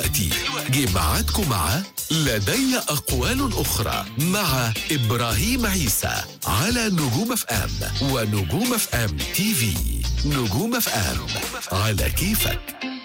دلوقتي جه ميعادكم مع لدي أقوال أخرى مع إبراهيم عيسى على نجوم اف ام ونجوم اف ام تي في نجوم اف ام على كيفك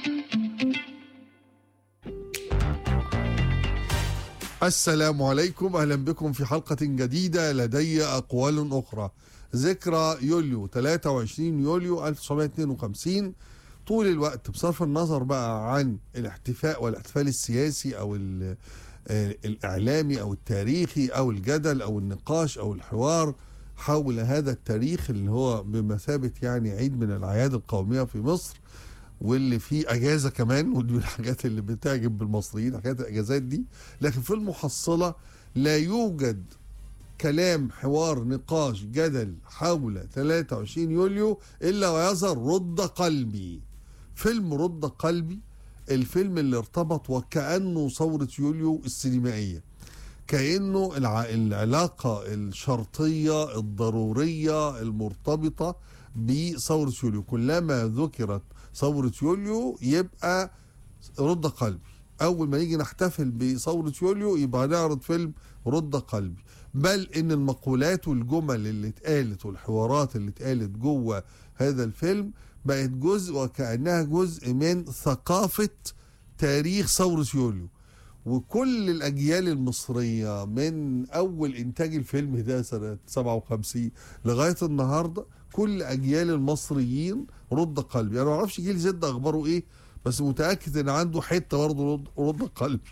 السلام عليكم اهلا بكم في حلقه جديده لدي اقوال اخرى ذكرى يوليو 23 يوليو 1952 طول الوقت بصرف النظر بقى عن الاحتفاء والاحتفال السياسي او ال- آه، الاعلامي او التاريخي او الجدل او النقاش او الحوار حول هذا التاريخ اللي هو بمثابه يعني عيد من الاعياد القوميه في مصر واللي فيه اجازه كمان ودي من الحاجات اللي بتعجب بالمصريين حكايه الاجازات دي لكن في المحصله لا يوجد كلام حوار نقاش جدل حول 23 يوليو الا ويظهر رد قلبي فيلم رد قلبي الفيلم اللي ارتبط وكانه ثوره يوليو السينمائيه كانه الع... العلاقه الشرطيه الضروريه المرتبطه بثوره يوليو كلما ذكرت ثوره يوليو يبقى رد قلبي اول ما نيجي نحتفل بثوره يوليو يبقى نعرض فيلم رد قلبي بل ان المقولات والجمل اللي اتقالت والحوارات اللي اتقالت جوه هذا الفيلم بقت جزء وكانها جزء من ثقافه تاريخ ثوره يوليو وكل الاجيال المصريه من اول انتاج الفيلم ده سنه 57 لغايه النهارده كل اجيال المصريين رد قلبي انا ما اعرفش جيل زد اخباره ايه بس متاكد ان عنده حته برضه رد, رد قلبي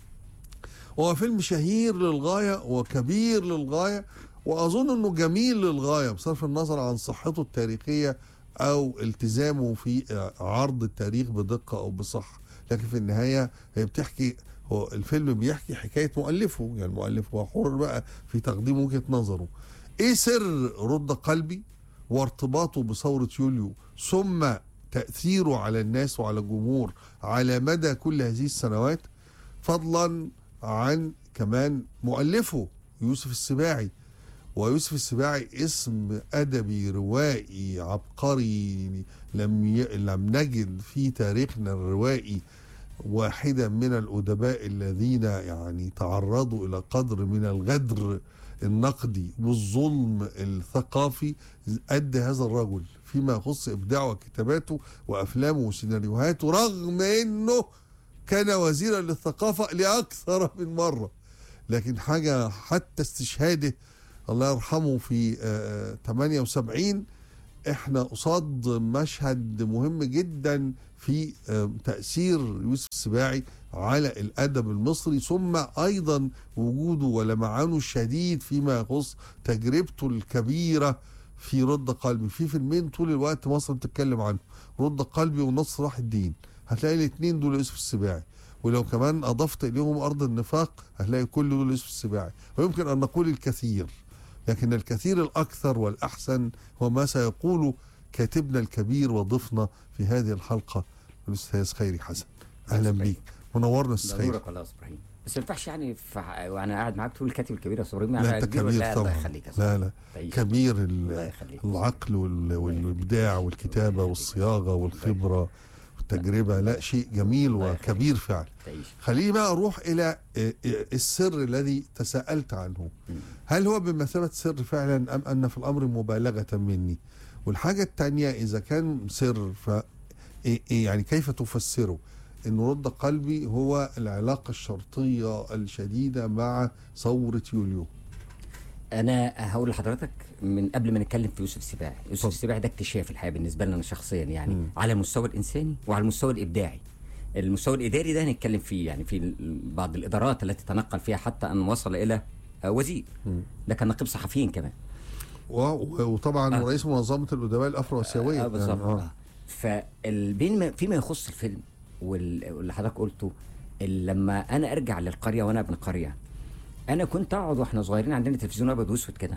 هو فيلم شهير للغايه وكبير للغايه واظن انه جميل للغايه بصرف النظر عن صحته التاريخيه او التزامه في عرض التاريخ بدقه او بصحه لكن في النهايه هي بتحكي هو الفيلم بيحكي حكايه مؤلفه يعني المؤلف هو حر بقى في تقديم وجهه نظره ايه سر رد قلبي وارتباطه بثوره يوليو ثم تاثيره على الناس وعلى الجمهور على مدى كل هذه السنوات فضلا عن كمان مؤلفه يوسف السباعي ويوسف السباعي اسم ادبي روائي عبقري لم ي... لم نجد في تاريخنا الروائي واحدا من الادباء الذين يعني تعرضوا الى قدر من الغدر النقدي والظلم الثقافي ادى هذا الرجل فيما يخص ابداعه وكتاباته وافلامه وسيناريوهاته رغم انه كان وزيرا للثقافه لاكثر من مره لكن حاجه حتى استشهاده الله يرحمه في آه، 78 احنا قصاد مشهد مهم جدا في آه، تاثير يوسف السباعي على الادب المصري ثم ايضا وجوده ولمعانه الشديد فيما يخص تجربته الكبيره في رد قلبي في فيلمين طول الوقت مصر بتتكلم عنه رد قلبي ونصر صلاح الدين هتلاقي الاثنين دول يوسف السباعي ولو كمان اضفت اليهم ارض النفاق هتلاقي كل دول يوسف السباعي ويمكن ان نقول الكثير لكن الكثير الاكثر والاحسن هو ما سيقوله كاتبنا الكبير وضيفنا في هذه الحلقه الاستاذ خيري حسن اهلا إبراهيم. بيك منورنا استاذ ده خيري نورك والله يا أستاذ ابراهيم بس ما ينفعش يعني في ح- وانا قاعد معاك تقول الكاتب الكبير يا استاذ ابراهيم لا يعني انت كبير ولا كبير لا؟ الله طبعا يخليك يا أستاذ. لا لا تعيش. كبير ال- الله يخليك العقل وال- والابداع والكتابه والصياغه والخبره والتجربه لا شيء جميل الله وكبير فعلا تعيش خليني بقى اروح الى آه، آه، السر الذي تساءلت عنه مم. هل هو بمثابه سر فعلا ام ان في الامر مبالغه مني والحاجه الثانيه اذا كان سر ف إيه- إيه يعني كيف تفسره ان رد قلبي هو العلاقه الشرطيه الشديده مع ثوره يوليو انا هقول لحضرتك من قبل ما نتكلم في يوسف السباعي يوسف اتفضل. السباعي ده اكتشاف الحقيقه بالنسبه لنا انا شخصيا يعني مم. على المستوى الانساني وعلى المستوى الابداعي المستوى الاداري ده هنتكلم فيه يعني في ال- بعض الادارات التي تنقل فيها حتى ان وصل الى آه، وزير مم. ده كان نقيب صحفيين كمان و- و- وطبعا آه. رئيس منظمه الادباء الافرو اسيويه اه بالظبط يعني آه. فبين فيما يخص الفيلم وال- واللي حضرتك قلته ال- لما انا ارجع للقريه وانا ابن قريه انا كنت اقعد واحنا صغيرين عندنا تلفزيون ابيض واسود كده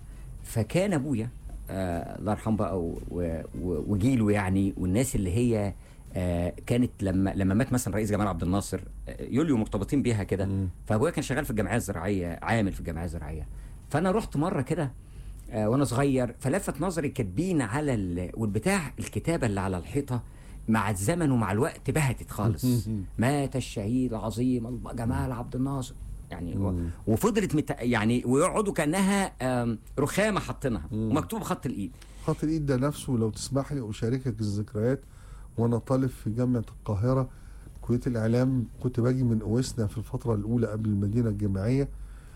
فكان ابويا آه الله يرحمه بقى و- و- و- وجيله يعني والناس اللي هي آه كانت لما لما مات مثلا رئيس جمال عبد الناصر آه، يوليو مرتبطين بيها كده مم. فابويا كان شغال في الجمعيه الزراعيه عامل في الجمعيه الزراعيه فانا رحت مره كده آه وانا صغير فلفت نظري كاتبين على ال... والبتاع الكتابه اللي على الحيطه مع الزمن ومع الوقت بهتت خالص مات الشهيد العظيم الله جمال عبد الناصر يعني و... وفضلت مت... يعني ويقعدوا كانها آم، رخامه حاطينها ومكتوب بخط الايد خط الايد ده نفسه لو تسمح لي اشاركك الذكريات وانا طالب في جامعه القاهره كليه الاعلام كنت باجي من اوسنا في الفتره الاولى قبل المدينه الجامعيه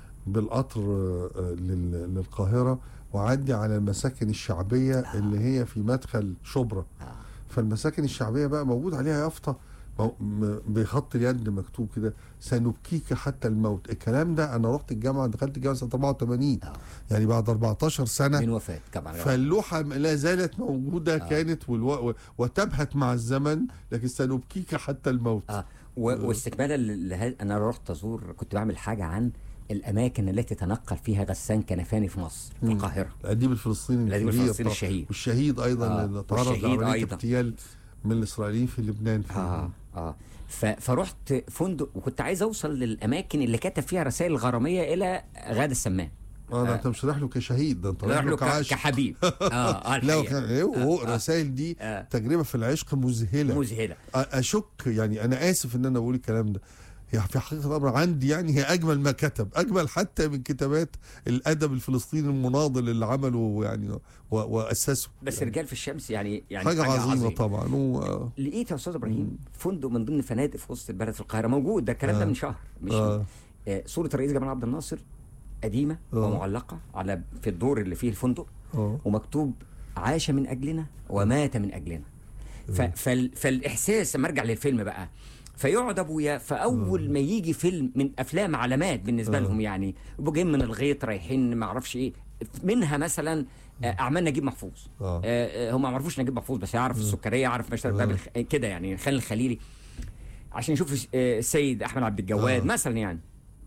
بالقطر آه، آه، لل- للقاهره واعدي على المساكن الشعبيه اللي هي في مدخل شبرا فالمساكن الشعبيه بقى موجود عليها يافطه مو- م- بخط اليد مكتوب كده سنبكيك حتى الموت الكلام ده انا رحت الجامعه دخلت الجامعه سنه 84 يعني بعد 14 سنه من وفاه طبعا فاللوحة لا زالت موجودة آه. كانت والو... وتبهت مع الزمن لكن سنبكيك حتى الموت اه و... واستكمالا لهذا انا رحت ازور كنت بعمل حاجه عن الاماكن التي تنقل فيها غسان كنفاني في مصر في القاهره الأديب الفلسطيني الأديب الكبير الفلسطيني طبعاً. الشهير. والشهيد أيضا آه، اللي تعرض والشهيد لعملية أيضاً. اغتيال من الإسرائيليين في لبنان في اه اه ف... فرحت فندق وكنت عايز اوصل للاماكن اللي كتب فيها رسائل غراميه الى غادة السمان اه ده انت مش رايح له كشهيد ده انت رايح له ك... كعاشق. كحبيب اه اه لا الحقيقة. وكان ايه وهو الرسائل دي آه. تجربه في العشق مذهله مذهله أ- اشك يعني انا اسف ان انا بقول الكلام ده هي في حقيقه الامر عندي يعني هي اجمل ما كتب اجمل حتى من كتابات الادب الفلسطيني المناضل اللي عمله يعني و- واسسه بس يعني رجال في الشمس يعني يعني حاجه, عظيمه طبعا و... لقيت يا استاذ ابراهيم فندق من ضمن فنادق في وسط البلد في القاهره موجود ده الكلام ده آه. من شهر مش آه. آه صوره الرئيس جمال عبد الناصر قديمه آه. ومعلقه على في الدور اللي فيه الفندق اه ومكتوب عاش من اجلنا ومات من اجلنا ف فال فالاحساس لما ارجع للفيلم بقى فيقعد ابويا فاول ما يجي فيلم من افلام علامات بالنسبه آه. لهم يعني يبقوا جايين من الغيط رايحين ما اعرفش ايه منها مثلا آه، اعمال نجيب محفوظ آه. آه، آه، هم ما يعرفوش نجيب محفوظ بس يعرف السكريه يعرف مشهد باب الخ... كده يعني خالد الخليلي عشان يشوف آه، السيد احمد عبد الجواد آه. مثلا يعني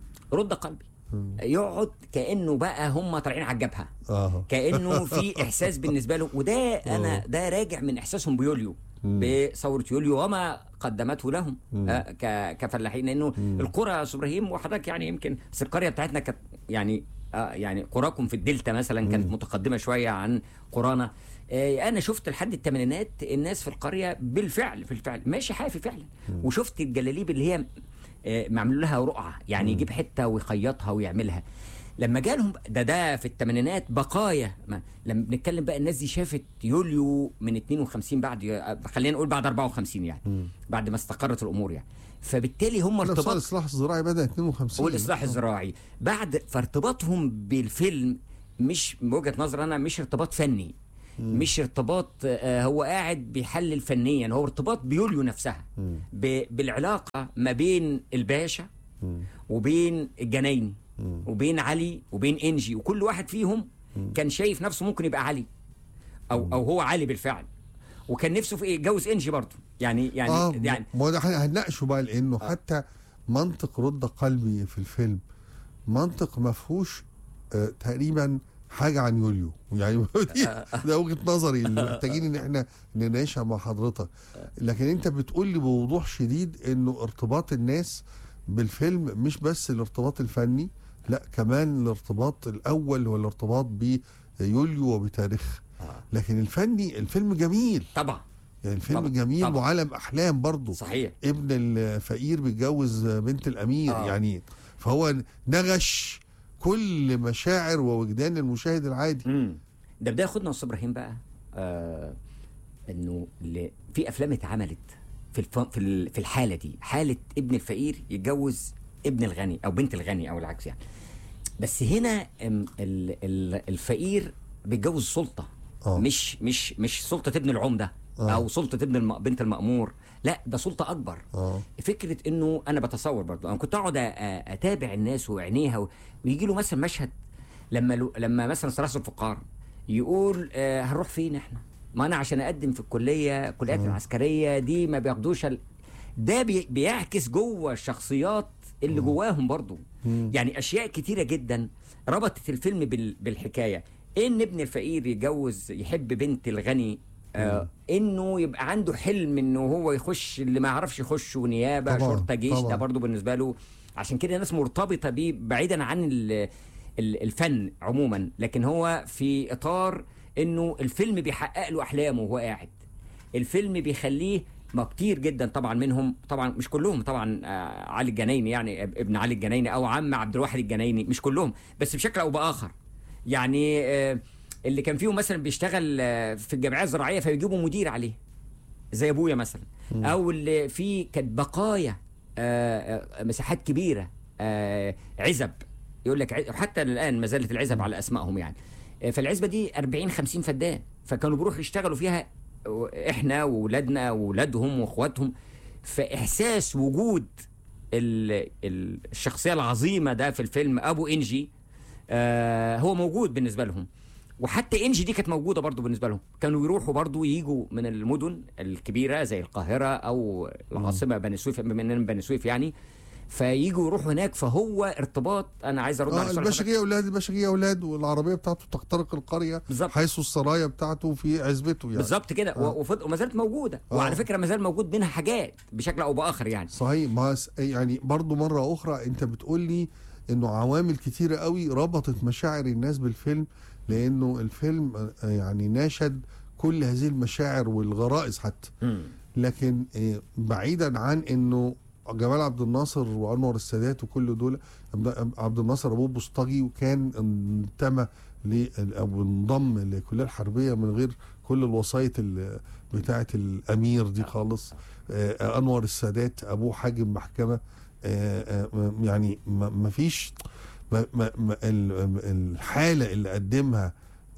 رد قلبي يقعد كانه بقى هم طالعين على الجبهه اه كانه في احساس بالنسبه له وده انا ده راجع من احساسهم بيوليو بثوره يوليو وما قدمته لهم آه، ك- كفلاحين لانه القرى يا أستاذ ابراهيم وحضرتك يعني يمكن بس القريه بتاعتنا كانت يعني آه يعني قراكم في الدلتا مثلا كانت متقدمه شويه عن قرانا آه انا شفت لحد الثمانينات الناس في القريه بالفعل في الفعل ماشي حافي فعلا وشفت الجلاليب اللي هي آه، معمول لها رقعه يعني يجيب حته ويخيطها ويعملها لما جالهم ده ده في الثمانينات بقايا ما لما بنتكلم بقى الناس دي شافت يوليو من 52 بعد خلينا نقول بعد 54 يعني بعد ما استقرت الامور يعني فبالتالي هم لا، بس ارتباط الاصلاح الزراعي بدا 52 والاصلاح الزراعي بعد فارتباطهم بالفيلم مش بوجهه نظر انا مش ارتباط فني مش ارتباط آه، هو قاعد بيحلل فنيا هو ارتباط بيوليو نفسها ب- بالعلاقه ما بين الباشا وبين الجنايني وبين علي وبين انجي وكل واحد فيهم كان شايف نفسه ممكن يبقى علي او او هو علي بالفعل وكان نفسه في ايه يتجوز انجي برضه يعني يعني اه يعني ما هو ده احنا هنناقشه بقى لانه حتى منطق رد قلبي في الفيلم منطق ما فيهوش آه تقريبا حاجه عن يوليو يعني دي ده وجهه نظري اللي محتاجين ان احنا نناقشها مع حضرتك لكن انت بتقول لي بوضوح شديد انه ارتباط الناس بالفيلم مش بس الارتباط الفني لا كمان الارتباط الاول هو الارتباط بيوليو وبتاريخ لكن الفني الفيلم جميل طبعا يعني الفيلم طبعا، جميل طبعا. وعالم احلام برضه صحيح ابن الفقير بيتجوز بنت الامير آه. آه. يعني فهو نغش كل مشاعر ووجدان المشاهد العادي امم ده بدايه ياخدنا استاذ ابراهيم بقى آه انه ل- في افلام اتعملت في الف... في ال- في الحاله دي حاله ابن الفقير يتجوز ابن الغني او بنت الغني او العكس يعني بس هنا ام، ال... ال... الفقير بيتجوز سلطه آه. مش مش مش سلطه ابن العمده آه. او سلطه ابن الم... بنت المامور لا ده سلطه اكبر اه فكره انه انا بتصور برضه انا كنت اقعد أ- أ- اتابع الناس وعينيها و- ويجي له مثلا مشهد لما لو لما مثلا صلاح الفقار يقول آه هنروح فين احنا؟ ما انا عشان اقدم في الكليه الكليات العسكريه دي ما بياخدوش ال... ده بي... بيعكس جوه الشخصيات اللي جواهم برضه يعني اشياء كتيره جدا ربطت الفيلم بال... بالحكايه ان ابن الفقير يتجوز يحب بنت الغني آه انه يبقى عنده حلم انه هو يخش اللي ما يعرفش يخش نيابه طبعاً، شرطه جيش ده طبعاً. برضه بالنسبه له عشان كده الناس مرتبطه بيه بعيدا عن ال... ال- الفن عموما لكن هو في اطار انه الفيلم بيحقق له احلامه وهو قاعد الفيلم بيخليه ما كتير جدا طبعا منهم طبعا مش كلهم طبعا آه علي الجنايني يعني اب- ابن علي الجنايني او عم عبد الواحد الجنايني مش كلهم بس بشكل او باخر يعني آه اللي كان فيهم مثلا بيشتغل آه في الجمعيه الزراعيه فيجيبوا مدير عليه زي ابويا مثلا او اللي في كانت بقايا آه، آه، مساحات كبيره آه، عزب يقول لك ع- حتى الان ما زالت العزب على اسمائهم يعني آه، فالعزبه دي 40 50 فدان فكانوا بيروحوا يشتغلوا فيها و- احنا واولادنا واولادهم واخواتهم فاحساس وجود ال- ال- الشخصيه العظيمه ده في الفيلم ابو انجي آه، هو موجود بالنسبه لهم وحتى انجي دي كانت موجوده برضو بالنسبه لهم كانوا يروحوا برضو يجوا من المدن الكبيره زي القاهره او العاصمه بني سويف بما اننا من بني سويف يعني فييجوا يروحوا هناك فهو ارتباط انا عايز ارد اه على سؤال حضرتك. البشريه اولاد البشريه اولاد والعربيه بتاعته تخترق القريه بالظبط. حيث السرايا بتاعته في عزبته يعني بالظبط كده آه. و- وفض- وما زالت موجوده آه. وعلى فكره ما زال موجود منها حاجات بشكل او باخر يعني صحيح ما س- يعني برضو مرة أخرى أنت بتقول لي إنه عوامل كتيرة قوي ربطت مشاعر الناس بالفيلم لأنه الفيلم آه، يعني ناشد كل هذه المشاعر والغرائز حتى مم. لكن آه، بعيدا عن إنه جمال عبد الناصر وأنور السادات وكل دول عبد- عبد الناصر أبوه بوسطجي وكان انتمى ل- أو انضم للكلية الحربية من غير كل الوسائط ال- بتاعة الأمير دي خالص آه، انور السادات ابوه حاجب محكمه آه، آه، يعني ما ما فيش ما ما ما ال- الحاله اللي قدمها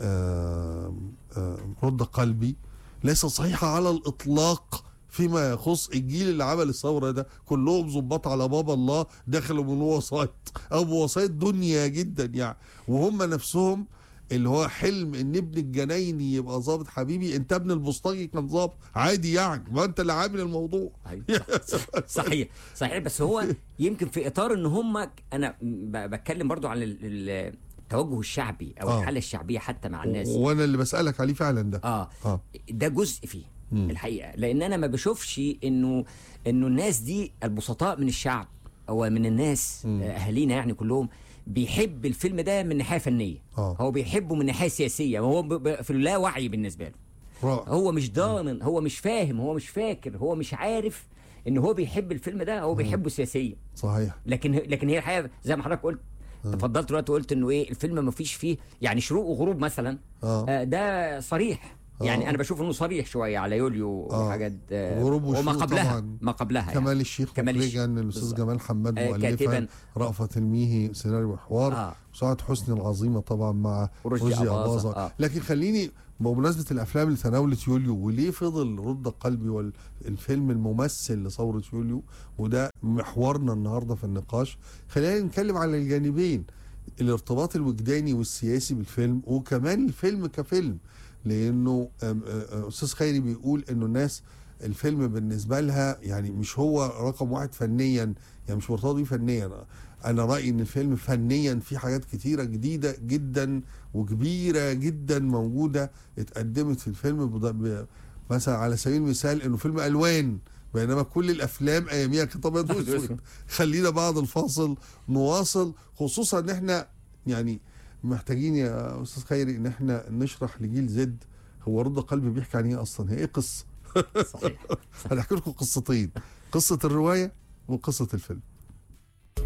آه، آه، رد قلبي ليست صحيحه على الاطلاق فيما يخص الجيل اللي عمل الثوره ده كلهم ظباط على بابا الله دخلوا من وسايط او بوسايط دنيا جدا يعني وهم نفسهم اللي هو حلم ان ابن الجنايني يبقى ظابط حبيبي انت ابن البسطجي كان ظابط عادي يعني ما انت اللي عامل الموضوع أيوة. صحيح صحيح بس هو يمكن في اطار ان هم انا ب- بتكلم برضو عن ال- ال- التوجه الشعبي او آه. الحاله الشعبيه حتى مع الناس وانا اللي بسالك عليه فعلا ده اه اه ده جزء فيه مم. الحقيقه لان انا ما بشوفش انه انه الناس دي البسطاء من الشعب او من الناس مم. آه، اهالينا يعني كلهم بيحب الفيلم ده من ناحيه فنيه آه. هو بيحبه من ناحيه سياسيه وهو ب- ب- في اللاوعي بالنسبه له رائع هو مش ضامن هو مش فاهم هو مش فاكر هو مش عارف ان هو بيحب الفيلم ده هو بيحبه سياسيا صحيح لكن لكن هي الحقيقه زي ما حضرتك قلت تفضلت دلوقتي وقلت انه ايه الفيلم ما فيش فيه يعني شروق وغروب مثلا اه آه ده صريح يعني آه. انا بشوف انه صريح شويه على يوليو آه. وحاجات آه غروب وما وشروق قبلها طبعاً. ما قبلها كمال يعني. الشيخ كمال الشيخ. مخرجا الاستاذ بالظبط. جمال حماد آه، مؤلفا كاتباً. رأفت الميهي سيناريو وحوار آه. سعاد حسني العظيمه طبعا مع ورشدي رشدي أباظة. أباظة آه. لكن خليني بمناسبه الافلام اللي تناولت يوليو وليه فضل رد قلبي والفيلم الممثل لثوره يوليو وده محورنا النهارده في النقاش خلينا نتكلم على الجانبين الارتباط الوجداني والسياسي بالفيلم وكمان الفيلم كفيلم لانه أم- أه، استاذ خيري بيقول انه الناس الفيلم بالنسبه لها يعني مش هو رقم واحد فنيا يعني مش مرتبط بيه فنيا انا رايي ان الفيلم فنيا فيه حاجات كتيره جديده جدا وكبيره جدا موجوده اتقدمت في الفيلم بض- ب- مثلا على سبيل المثال انه فيلم الوان بينما كل الافلام اياميها كانت ابيض أبيض واسود وأسود. خلينا بعد الفاصل نواصل خصوصا ان احنا يعني محتاجين يا استاذ خيري ان احنا نشرح لجيل زد هو رد قلبي بيحكي عن ايه اصلا هي ايه قصه صحيح هنحكي لكم قصتين قصه الروايه وقصه الفيلم